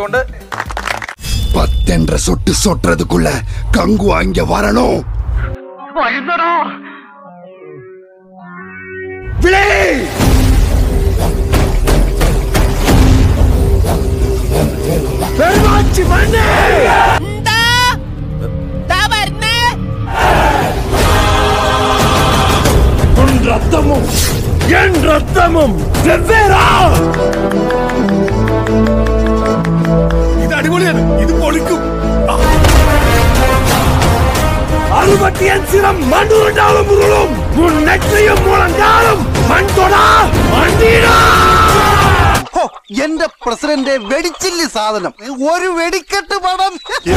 അറിയിച്ചുകൊണ്ട് பத்தென்ற சொட்டு சொட்டுறதுக்குள்ள கங்குவா இங்க வரணும் விளை பெருமாச்சி மண்ணே உன் ரத்தமும் என் ரத்தமும் வெவ்வேறா ഇത് അടിപൊളിയാണ് ഇത് പൊളിക്കും അറുപത്തിയഞ്ചിനം മണ്ണുരുണ്ടാളും ഉരുളും മുന്നെറ്റിയും മുളങ്കാലും മൺതൊടാ മണ്ണീടാ എന്റെ പ്രസിഡന്റ് വെടിച്ചില്ല സാധനം ഒരു വെടിക്കെട്ട് പടം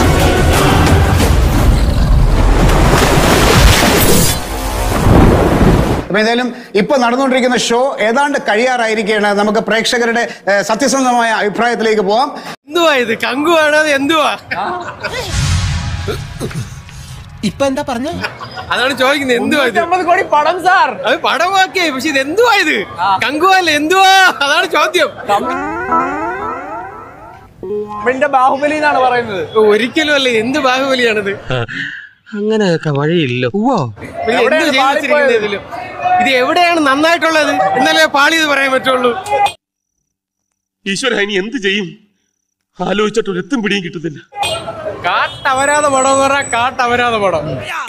അപ്പൊ എന്തായാലും ഇപ്പൊ നടന്നുകൊണ്ടിരിക്കുന്ന ഷോ ഏതാണ്ട് കഴിയാറായിരിക്കുകയാണ് നമുക്ക് പ്രേക്ഷകരുടെ ഏഹ്, സത്യസന്ധമായ അഭിപ്രായത്തിലേക്ക് പോവാം എന്തുവാ ഇത് കങ്കുവാണോ അത് എന്തുവാ ഇപ്പൊ എന്താ പറഞ്ഞ അതാണ് ചോദിക്കുന്നത് എന്തുവാ ഇത് കോടി പടം സാർ അത് പടമാക്കിയേ പക്ഷെ ഇത് എന്തുവാ ഇത് കങ്കുവല്ല എന്തുവാ അതാണ് ചോദ്യം ബാഹുബലി എന്നാണ് പറയുന്നത് ഒരിക്കലും അല്ല എന്ത് ബാഹുബലിയാണിത് അങ്ങനെയൊക്കെ വഴിയില്ല പിന്നെ എന്ത് ചെയ്തു വെച്ചിരിക്കുന്നത് ഇതില്? ഇത് എവിടെയാണ് നന്നായിട്ടുള്ളത് എന്നാലേ പാളിയത് പറയാൻ പറ്റുള്ളൂ ഈശ്വര ഇനി എന്ത് ചെയ്യും ആലോചിച്ചിട്ട് ഒരു എത്തും പിടിയും കിട്ടുന്നില്ല കാട്ടവരാത പടം എന്ന് പറഞ്ഞാൽ കാട്ടവരാത പടം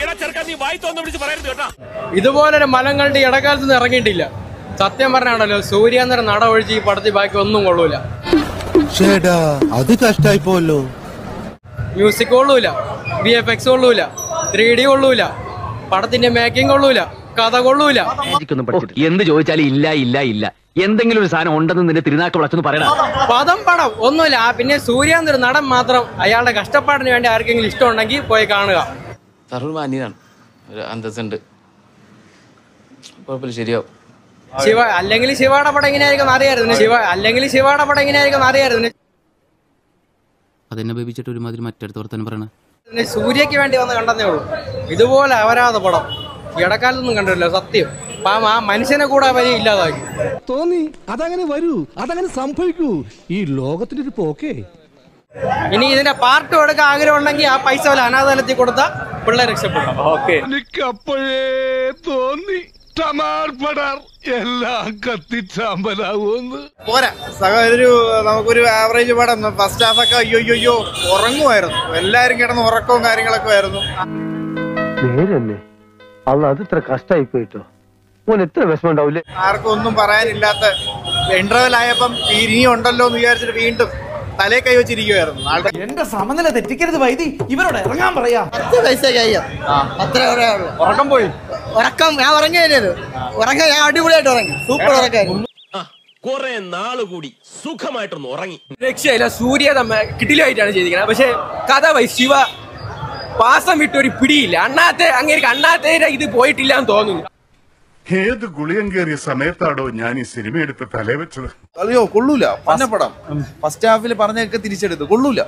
ഇതുപോലൊരു മലം കണ്ട് ഇടക്കാലത്ത് നിന്ന് ഇറങ്ങിയിട്ടില്ല സത്യം പറഞ്ഞാണല്ലോ സൂര്യാന്തര നട ഒഴിച്ച് ഈ പടത്തിൽ ബാക്കി ഒന്നും കൊള്ളൂല ചേടാ അത് കഷ്ടായി പോലോ മ്യൂസിക് കൊള്ളൂല വി എഫ് എക്സ് കൊള്ളൂല ത്രീ ഡി കൊള്ളൂല പടത്തിന്റെ മേക്കിംഗ് കൊള്ളൂല കഥ കൊള്ളൂല എന്ത് ചോദിച്ചാലും ഇല്ല ഇല്ല ഇല്ല എന്തെങ്കിലും ഒരു സാധനം ഉണ്ടെന്ന് നിന്റെ തിരുനാക്കൾ വിളച്ചെന്ന് പറയണം പദം പടം ഒന്നുമില്ല ആ പിന്നെ സൂര്യാന്തര നടൻ മാത്രം അയാളുടെ കഷ്ടപ്പാടിന് വേണ്ടി ആർക്കെങ്കിലും ഇഷ്ടമുണ്ടെങ്കിൽ പോയി കാണുക തരൂർ മാന്യനാണ് ഒരു അന്തസ്സുണ്ട് കുഴപ്പമില്ല ശരിയാവും ശിവ അല്ലെങ്കിൽ ശിവയുടെ പടം എങ്ങനെയായിരിക്കും അറിയായിരുന്നു ശിവ അല്ലെങ്കിൽ ശിവയുടെ പടം എങ്ങനെയായിരിക്കും അറിയായിരുന്നു അതെന്നെ ബേബിച്ചിട്ട് ഒരുമാതിരി മറ്റടുത്ത് വർത്തനം പറയണ പിന്നെ സൂര്യക്ക് വേണ്ടി വന്ന് കണ്ടെന്നേ ഉള്ളൂ ഇതുപോലെ അവരാതെ പടം ഇടക്കാലത്തൊന്നും കണ്ടിട്ടില്ല സത്യം പാവം ആ മനുഷ്യനെ കൂടെ വരെ ഇല്ലാതാക്കി തോന്നി അതങ്ങനെ വരൂ അതങ്ങനെ സംഭവിക്കൂ ഈ ലോകത്തിന്റെ ഒരു പോക്കേ ഇനി ഇതിന്റെ പാർട്ട് എടുക്കാൻ ആഗ്രഹം ഉണ്ടെങ്കിൽ ആ പൈസ വല്ല അനാഥാലയത്തിൽ കൊടുത്താൽ പിള്ളേർ രക്ഷപ്പെടും ഓക്കെ എനിക്കപ്പോഴേ തോന്നി ടമാർ പടാർ എല്ലാം കത്തിച്ചാമ്പലാവൂന്ന് പോരാ സഹ ഒരു നമുക്കൊരു ആവറേജ് പടം ഫസ്റ്റ് ഹാഫ് ഒക്കെ അയ്യോ അയ്യോ അയ്യോ ഉറങ്ങുമായിരുന്നു എല്ലാരും കിടന്ന് ഉറക്കവും കാര്യങ്ങളൊക്കെ ആയിരുന്നു നേരന്നെ അല്ല അത് ഇത്ര കഷ്ടായി പോയിട്ടോ ഓൻ എത്ര വിഷമം ഉണ്ടാവില്ലേ ആർക്കും ഒന്നും പറയാനില്ലാത്ത ഇന്റർവെൽ ആയപ്പം ഇനിയും ഉണ്ടല്ലോ എന്ന് വിചാരിച്ചിട്ട് വീണ്ടും തലേ കൈ വെച്ചിരിക്കുവായിരുന്നു ആൾക്കാർ എന്റെ സമനില തെറ്റിക്കരുത് വൈദി ഇവരോട് ഇറങ്ങാൻ പറയാ പത്ത് പൈസ കഴിയാം അത്ര ഉള്ളൂ ഉറക്കം പോയി ഉറക്കം ഞാൻ ഉറങ്ങി കഴിഞ്ഞത് ഉറക്കം ഞാൻ അടിപൊളിയായിട്ട് ഉറങ്ങി സൂപ്പർ ഉറക്കായിരുന്നു കുറെ നാള് കൂടി സുഖമായിട്ടൊന്ന് ഉറങ്ങി രക്ഷയില്ല സൂര്യ തമ്മ കിട്ടിലായിട്ടാണ് ചെയ്തിരിക്കുന്നത് പക്ഷെ കഥ വൈ ശിവ പാസം വിട്ട് ഒരു പിടിയില്ല അണ്ണാത്തെ അങ്ങനെ അണ്ണാത്തേരെ ഇത് പോയിട്ടില്ല എന്ന് തോന്നുന്നു ഏത് ഗുളിയം കയറിയ സമയത്താടോ ഞാൻ ഈ സിനിമ എടുത്ത് തലേ വെച്ചത് അയ്യോ കൊള്ളൂല പന്ന പടം ഫസ്റ്റ് ഹാഫിൽ പറഞ്ഞൊക്കെ തിരിച്ചെടുത്ത് കൊള്ളൂല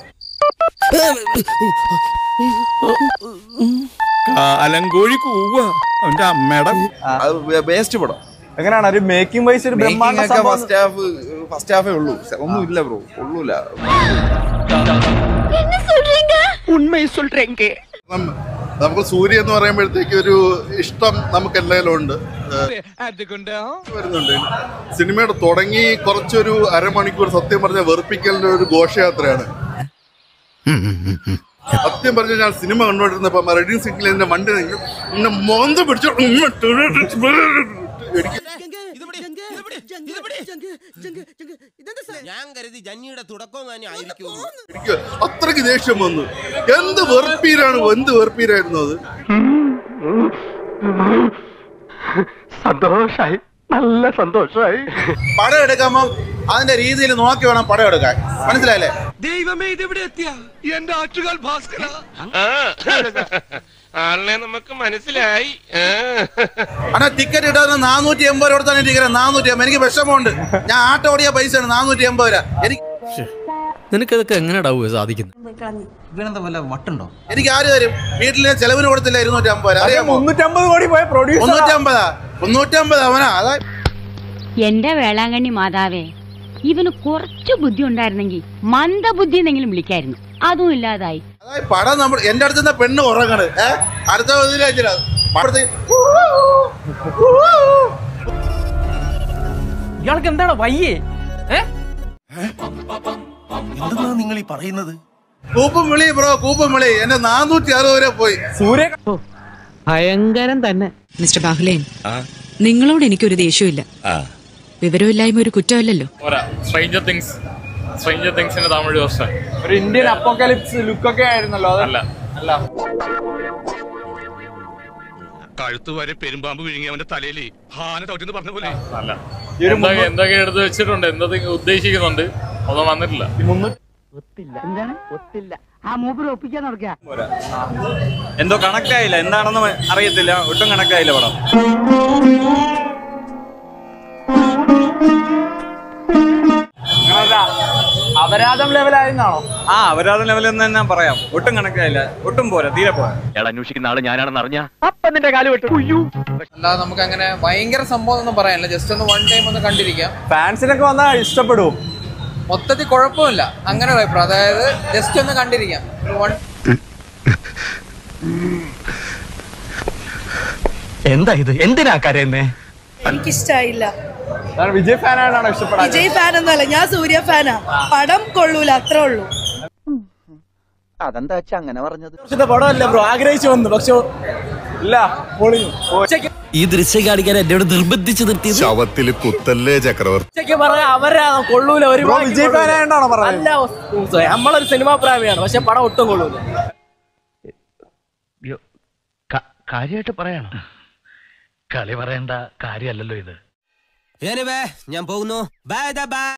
അലങ്കോഴി കൂവ അവന്റെ അമ്മയുടെ ബേസ്റ്റ് പടം എങ്ങനെയാണ് ഒരു മേക്കിംഗ് വൈസ് ഒരു ബ്രഹ്മാണ്ഡ ഫസ്റ്റ് ഹാഫ് ഫസ്റ്റ് ഹാഫേ ഉള്ളൂ ഒന്നും ഇല്ല ബ്രോ കൊള്ളൂല നം- നമുക്ക് സൂര്യ എന്ന് പറയുമ്പോഴത്തേക്ക് ഒരു ഇഷ്ടം നമുക്ക് എല്ലാവരും ഉണ്ട് വരുന്നുണ്ട് സിനിമയുടെ തുടങ്ങി കുറച്ചൊരു അരമണിക്കൂർ സത്യം പറഞ്ഞ വെറുപ്പിക്കലിന്റെ ഒരു ഘോഷയാത്രയാണ് സത്യം പറഞ്ഞ ഞാൻ സിനിമ കണ്ടുകൊണ്ടിരുന്നപ്പോ റെഡി സിഗ്നൽ എന്റെ വണ്ടി നിന്നു എന്നെ മോന്ത പിടിച്ചു എനിക്ക് ഞാൻ കരുതി ജന്നിയുടെ തുടക്കം തന്നെ ആയിരിക്കും എനിക്ക് അത്രയ്ക്ക് ദേഷ്യം വന്നു എന്ത് വെറുപ്പീരാണ് എന്ത് വെറുപ്പീരായിരുന്നു അത് സന്തോഷായി നല്ല സന്തോഷായി പടം എടുക്കുമ്പോ അതിന്റെ രീതിയിൽ നോക്കി വേണം പടം എടുക്കാൻ മനസ്സിലായില്ലേ ദൈവമേ ഇതെവിടെ എത്തിയ എന്റെ ആറ്റുകാൽ ഭാസ്കര ആളിനെ നമുക്ക് മനസ്സിലായി അണ്ണാ ടിക്കറ്റ് ഇടാൻ നാനൂറ്റി എൺപത് രൂപ കൊടുത്താണ് ടിക്കറ്റ് നാനൂറ്റി അമ്പത് എനിക്ക് വിഷമമുണ്ട് ഞാൻ ആട്ടോ ഓടിയ പൈസയാണ് നാനൂറ്റി എൺപത് രൂപ എനിക്ക് നിനക്കതൊക്കെ എങ്ങനെയാടാവുക സാധിക്കുന്നത് ഇവനെന്താ വല്ല വട്ടുണ്ടോ എനിക്ക് ആര് തരും വീട്ടിൽ ഞാൻ ചെലവിന് കൊടുത്തില്ല ഇരുന്നൂറ്റി അമ്പത് രൂപ അറിയാമോ മുന്നൂറ്റമ്പത് കോടി പോയ പ്രൊഡ്യൂസർ മുന്നൂറ്റി അമ്പതാ മുന്നൂറ്റി അമ്പത് അവനാ അതാ എന്റെ വേളാങ്കണ്ണി മാതാവേ ഇവന് കുറച്ചു ബുദ്ധി ഉണ്ടായിരുന്നെങ്കിൽ മന്ദബുദ്ധി എന്നെങ്കിലും വിളിക്കായിരുന്നു അതും ഇല്ലാതായി അതായത് പടം നമ്മൾ എന്റെ അടുത്ത് നിന്ന് പെണ്ണ് ഉറങ്ങണ് ഏഹ് അടുത്ത ഇതിലാ പടത്തിൽ ഇയാൾക്ക് എന്താണ് വയ്യേ ഏ നിങ്ങൾ ഈ പറയുന്നത് കൂപ്പും വിളി ബ്രോ കൂപ്പും വിളി എന്റെ നാനൂറ്റി അറുപത് വരെ പോയി സൂര്യ ഭയങ്കരം തന്നെ മിസ്റ്റർ ബാഹുലേൻ നിങ്ങളോട് എനിക്കൊരു ദേഷ്യമില്ല വിവരമില്ലായ്മ ഒരു കുറ്റമല്ലല്ലോ സ്ട്രേഞ്ചർ തിങ്സ് സ്ട്രേഞ്ചർ തിങ്സിന്റെ തമിഴ് വർഷം ഒരു ഇന്ത്യൻ അപ്പോക്കലിപ്സ് ലുക്കൊക്കെ ആയിരുന്നല്ലോ അതല്ല അല്ല കഴുത്ത് വരെ പെരുമ്പാമ്പ് വിഴുങ്ങി അവന്റെ തലയിൽ ഹാന തോറ്റെന്ന് പറഞ്ഞ പോലെ അല്ല എന്തൊക്കെ എന്തൊക്കെ എടുത്ത് വെച്ചിട്ടുണ്ട് എന്തൊക്കെ ഉദ്ദേശിക്കുന്നുണ്ട് ഒന്നും വന്നിട്ടില്ല എന്താണ് ഒത്തില്ല ആ മൂപ്പര് ഒപ്പിക്കാൻ നടക്കുക എന്തോ കണക്കായില്ല എന്താണെന്ന് അറിയത്തില്ല ഒട്ടും കണക്കായില്ല പടം അപരാധം ലെവലായിരുന്നാണോ ആ അപരാധം ലെവൽ എന്ന് തന്നെ പറയാം ഒട്ടും കണക്കായില്ല ഒട്ടും പോരാ തീരെ പോരാ അയാൾ അന്വേഷിക്കുന്ന ആള് ഞാനാണെന്ന് അറിഞ്ഞ അപ്പൊ നിന്റെ കാല് വെട്ടു അല്ലാതെ നമുക്ക് അങ്ങനെ ഭയങ്കര സംഭവം ഒന്നും പറയാനില്ല ജസ്റ്റ് ഒന്ന് വൺ ടൈം ഒന്ന് കണ്ടിരിക്കാം ഫാൻസിനൊക്കെ വന്നാൽ ഇഷ്ടപ്പെടും മൊത്തത്തിൽ കുഴപ്പമില്ല അങ്ങനെ ഒരു അഭിപ്രായം അതായത് ജസ്റ്റ് ഒന്ന് കണ്ടിരിക്കാം ഒരു വൺ എന്താ ഇത് എന്തിനാ കരയുന്നേ എനിക്കിഷ്ടായില്ല വിജയ് ഫാനായിട്ടാണോ ഇഷ്ടപ്പെടാൻ വിജയ് ഫാൻ ഒന്നുമല്ല ഞാൻ സൂര്യ ഫാനാ പടം കൊള്ളൂല അത്രേ ഉള്ളൂ അതെന്താ വെച്ചാ അങ്ങനെ പറഞ്ഞത് വർഷത്തെ പടമല്ല ബ്രോ ആഗ്രഹിച്ചു വന്നു പക്ഷെ ഇല്ല പൊളിഞ്ഞു ഉച്ചയ്ക്ക് ഈ ദൃശ്യം കാണിക്കാൻ എന്നോട് നിർബന്ധിച്ച് നിർത്തിയത് ശവത്തില് കുത്തല്ലേ ചക്രവർത്തി ഉച്ചയ്ക്ക് പറയാ അവരാ കൊള്ളൂല ഒരു വിജയ് ഫാനായിട്ടാണോ പറഞ്ഞത് അല്ല നമ്മളൊരു സിനിമാ പ്രേമിയാണ് പക്ഷെ പടം ഒട്ടും കൊള്ളൂല കാര്യമായിട്ട് പറയണോ കളി പറയേണ്ട കാര്യമല്ലല്ലോ ഇത് ഞാൻ പോകുന്നു ബൈ ബൈ